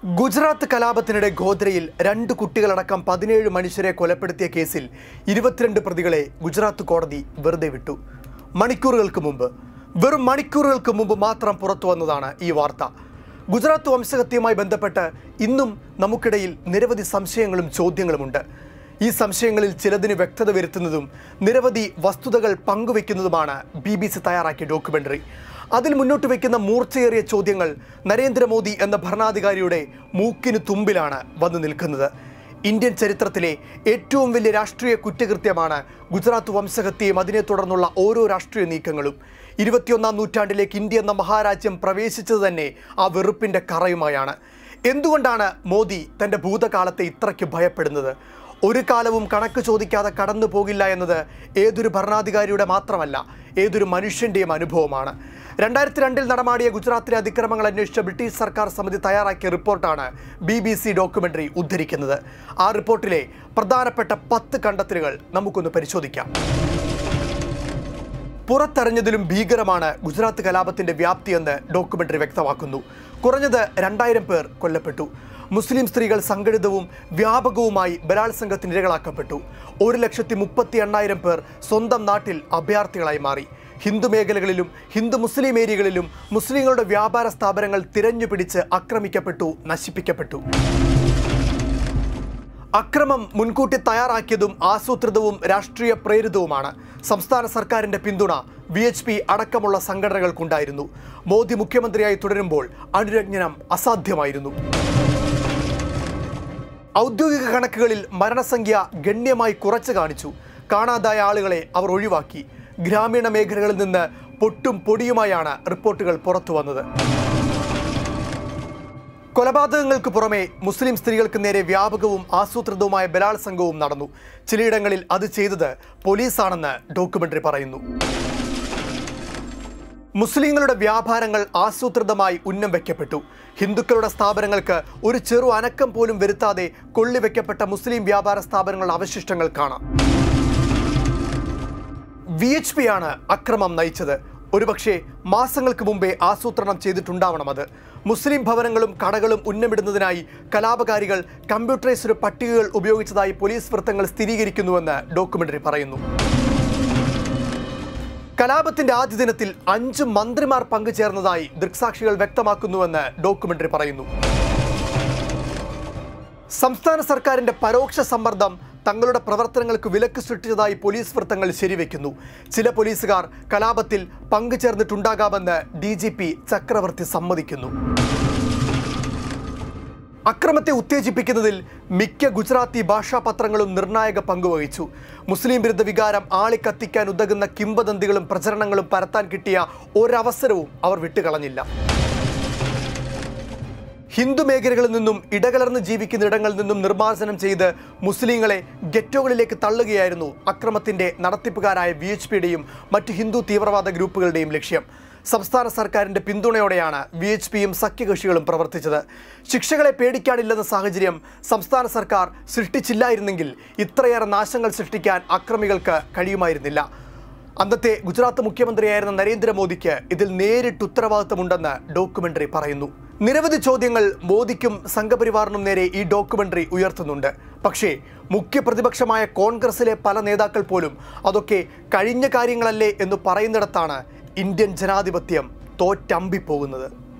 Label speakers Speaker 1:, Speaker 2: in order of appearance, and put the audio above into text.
Speaker 1: ഗുജറാത്ത് കലാപത്തിനിടെ ഗോദ്രയിൽ രണ്ട് കുട്ടികളടക്കം പതിനേഴ് മനുഷ്യരെ കൊലപ്പെടുത്തിയ കേസിൽ ഇരുപത്തിരണ്ട് പ്രതികളെ ഗുജറാത്ത് കോടതി വെറുതെ വിട്ടു മണിക്കൂറുകൾക്ക് മുമ്പ് വെറും മണിക്കൂറുകൾക്ക് മുമ്പ് മാത്രം പുറത്തു വന്നതാണ് ഈ വാർത്ത ഗുജറാത്ത് വംശഹത്യയുമായി ബന്ധപ്പെട്ട് ഇന്നും നമുക്കിടയിൽ നിരവധി സംശയങ്ങളും ചോദ്യങ്ങളുമുണ്ട് ഈ സംശയങ്ങളിൽ ചിലതിന് വ്യക്തത വരുത്തുന്നതും നിരവധി വസ്തുതകൾ പങ്കുവെക്കുന്നതുമാണ് ബി ബി സി തയ്യാറാക്കിയ ഡോക്യുമെന്ററി അതിൽ മുന്നോട്ട് വയ്ക്കുന്ന മൂർച്ചയേറിയ ചോദ്യങ്ങൾ നരേന്ദ്രമോദി എന്ന ഭരണാധികാരിയുടെ മൂക്കിന് തുമ്പിലാണ് വന്നു നിൽക്കുന്നത് ഇന്ത്യൻ ചരിത്രത്തിലെ ഏറ്റവും വലിയ രാഷ്ട്രീയ കുറ്റകൃത്യമാണ് ഗുജറാത്ത് വംശഹത്യയും അതിനെ തുടർന്നുള്ള ഓരോ രാഷ്ട്രീയ നീക്കങ്ങളും ഇരുപത്തിയൊന്നാം നൂറ്റാണ്ടിലേക്ക് ഇന്ത്യ എന്ന മഹാരാജ്യം പ്രവേശിച്ചത് തന്നെ ആ വെറുപ്പിൻ്റെ കറയുമായാണ് എന്തുകൊണ്ടാണ് മോദി തൻ്റെ ഭൂതകാലത്തെ ഇത്രയ്ക്ക് ഭയപ്പെടുന്നത് ഒരു കാലവും കണക്ക് ചോദിക്കാതെ കടന്നു പോകില്ല എന്നത് ഏതൊരു ഭരണാധികാരിയുടെ മാത്രമല്ല ഏതൊരു മനുഷ്യൻ്റെയും അനുഭവമാണ് രണ്ടായിരത്തി രണ്ടിൽ നടമാടിയ ഗുജറാത്തിലെ അതിക്രമങ്ങൾ അന്വേഷിച്ച ബ്രിട്ടീഷ് സർക്കാർ സമിതി തയ്യാറാക്കിയ റിപ്പോർട്ടാണ് ബി ബി സി ഡോക്യുമെൻ്ററി ഉദ്ധരിക്കുന്നത് ആ റിപ്പോർട്ടിലെ പ്രധാനപ്പെട്ട പത്ത് കണ്ടെത്തലുകൾ നമുക്കൊന്ന് പരിശോധിക്കാം പുറത്തെറിഞ്ഞതിലും ഭീകരമാണ് ഗുജറാത്ത് കലാപത്തിന്റെ വ്യാപ്തിയെന്ന് ഡോക്യുമെന്ററി വ്യക്തമാക്കുന്നു കുറഞ്ഞത് രണ്ടായിരം പേർ കൊല്ലപ്പെട്ടു മുസ്ലിം സ്ത്രീകൾ സംഘടിതവും വ്യാപകവുമായി ബലാത്സംഗത്തിന് ഇരകളാക്കപ്പെട്ടു ഒരു ലക്ഷത്തി മുപ്പത്തി എണ്ണായിരം പേർ സ്വന്തം നാട്ടിൽ അഭയാർത്ഥികളായി മാറി ഹിന്ദു മേഖലകളിലും ഹിന്ദു മുസ്ലിം ഏരിയകളിലും മുസ്ലിങ്ങളുടെ വ്യാപാര സ്ഥാപനങ്ങൾ തിരഞ്ഞു പിടിച്ച് ആക്രമിക്കപ്പെട്ടു നശിപ്പിക്കപ്പെട്ടു അക്രമം മുൻകൂട്ടി തയ്യാറാക്കിയതും ആസൂത്രിതവും രാഷ്ട്രീയ പ്രേരിതവുമാണ് സംസ്ഥാന സർക്കാരിന്റെ പിന്തുണ വി എച്ച് പി അടക്കമുള്ള സംഘടനകൾക്കുണ്ടായിരുന്നു മോദി മുഖ്യമന്ത്രിയായി തുടരുമ്പോൾ അനുരഞ്ജനം അസാധ്യമായിരുന്നു ഔദ്യോഗിക കണക്കുകളിൽ മരണസംഖ്യ ഗണ്യമായി കുറച്ചു കാണിച്ചു കാണാതായ ആളുകളെ അവർ ഒഴിവാക്കി ഗ്രാമീണ മേഖലകളിൽ നിന്ന് പൊട്ടും പൊടിയുമായാണ് റിപ്പോർട്ടുകൾ പുറത്തു വന്നത് കൊലപാതകങ്ങൾക്ക് പുറമെ മുസ്ലിം സ്ത്രീകൾക്ക് നേരെ വ്യാപകവും ആസൂത്രിതവുമായ ബലാത്സംഗവും നടന്നു ചിലയിടങ്ങളിൽ അത് ചെയ്തത് പോലീസാണെന്ന് ഡോക്യുമെന്ററി പറയുന്നു മുസ്ലിങ്ങളുടെ വ്യാപാരങ്ങൾ ആസൂത്രിതമായി ഉന്നം വയ്ക്കപ്പെട്ടു ഹിന്ദുക്കളുടെ സ്ഥാപനങ്ങൾക്ക് ഒരു ചെറു അനക്കം പോലും വരുത്താതെ കൊള്ളിവെക്കപ്പെട്ട മുസ്ലിം വ്യാപാര സ്ഥാപനങ്ങളുടെ അവശിഷ്ടങ്ങൾ കാണാം വി എച്ച് പി ആണ് അക്രമം നയിച്ചത് ഒരുപക്ഷെ മാസങ്ങൾക്ക് മുമ്പേ ആസൂത്രണം ചെയ്തിട്ടുണ്ടാവണം അത് മുസ്ലിം ഭവനങ്ങളും കടകളും ഉന്നമിടുന്നതിനായി കലാപകാരികൾ കമ്പ്യൂട്ടറൈസ്ഡ് പട്ടികകൾ ഉപയോഗിച്ചതായി പോലീസ് വൃത്തങ്ങൾ സ്ഥിരീകരിക്കുന്നുവെന്ന് ഡോക്യുമെന്ററി പറയുന്നു കലാപത്തിന്റെ ആദ്യ ദിനത്തിൽ അഞ്ച് മന്ത്രിമാർ പങ്കുചേർന്നതായി ദൃക്സാക്ഷികൾ വ്യക്തമാക്കുന്നുവെന്ന് ഡോക്യുമെന്ററി പറയുന്നു സംസ്ഥാന സർക്കാരിന്റെ പരോക്ഷ സമ്മർദ്ദം തങ്ങളുടെ പ്രവർത്തനങ്ങൾക്ക് വിലക്ക് സൃഷ്ടിച്ചതായി പോലീസ് വൃത്തങ്ങൾ ശരിവെക്കുന്നു ചില പോലീസുകാർ കലാപത്തിൽ പങ്കുചേർന്നിട്ടുണ്ടാകാമെന്ന് ഡി ജി പി ചക്രവർത്തി സമ്മതിക്കുന്നു അക്രമത്തെ ഉത്തേജിപ്പിക്കുന്നതിൽ മിക്ക ഗുജറാത്തി ഭാഷാ പത്രങ്ങളും നിർണായക പങ്കുവഹിച്ചു മുസ്ലിം വിരുദ്ധ വികാരം ആളിക്കത്തിക്കാൻ ഉതകുന്ന കിംവദന്തികളും പ്രചരണങ്ങളും പരത്താൻ കിട്ടിയ ഒരവസരവും അവർ വിട്ടുകളഞ്ഞില്ല ഹിന്ദു മേഖലകളിൽ നിന്നും ഇടകലർന്ന് ജീവിക്കുന്ന ഇടങ്ങളിൽ നിന്നും നിർമ്മാർജ്ജനം ചെയ്ത് മുസ്ലിങ്ങളെ ഗെറ്റോകളിലേക്ക് തള്ളുകയായിരുന്നു അക്രമത്തിന്റെ നടത്തിപ്പുകാരായ വി എച്ച് പിയുടെയും മറ്റ് ഹിന്ദു തീവ്രവാദ ഗ്രൂപ്പുകളുടെയും ലക്ഷ്യം സംസ്ഥാന സർക്കാരിന്റെ പിന്തുണയോടെയാണ് വി എച്ച് പിയും സഖ്യകക്ഷികളും പ്രവർത്തിച്ചത് ശിക്ഷകളെ പേടിക്കാനില്ലെന്ന സാഹചര്യം സംസ്ഥാന സർക്കാർ സൃഷ്ടിച്ചില്ലായിരുന്നെങ്കിൽ ഇത്രയേറെ നാശങ്ങൾ സൃഷ്ടിക്കാൻ അക്രമികൾക്ക് കഴിയുമായിരുന്നില്ല അന്നത്തെ ഗുജറാത്ത് മുഖ്യമന്ത്രിയായിരുന്ന നരേന്ദ്രമോദിക്ക് ഇതിൽ നേരിട്ട് ഉത്തരവാദിത്തമുണ്ടെന്ന് ഡോക്യുമെന്ററി പറയുന്നു നിരവധി ചോദ്യങ്ങൾ മോദിക്കും സംഘപരിവാറിനും നേരെ ഈ ഡോക്യുമെന്ററി ഉയർത്തുന്നുണ്ട് പക്ഷേ മുഖ്യ പ്രതിപക്ഷമായ കോൺഗ്രസിലെ പല നേതാക്കൾ പോലും അതൊക്കെ കഴിഞ്ഞ കാര്യങ്ങളല്ലേ എന്ന് പറയുന്നിടത്താണ് ഇന്ത്യൻ ജനാധിപത്യം തോറ്റമ്പിപ്പോകുന്നത്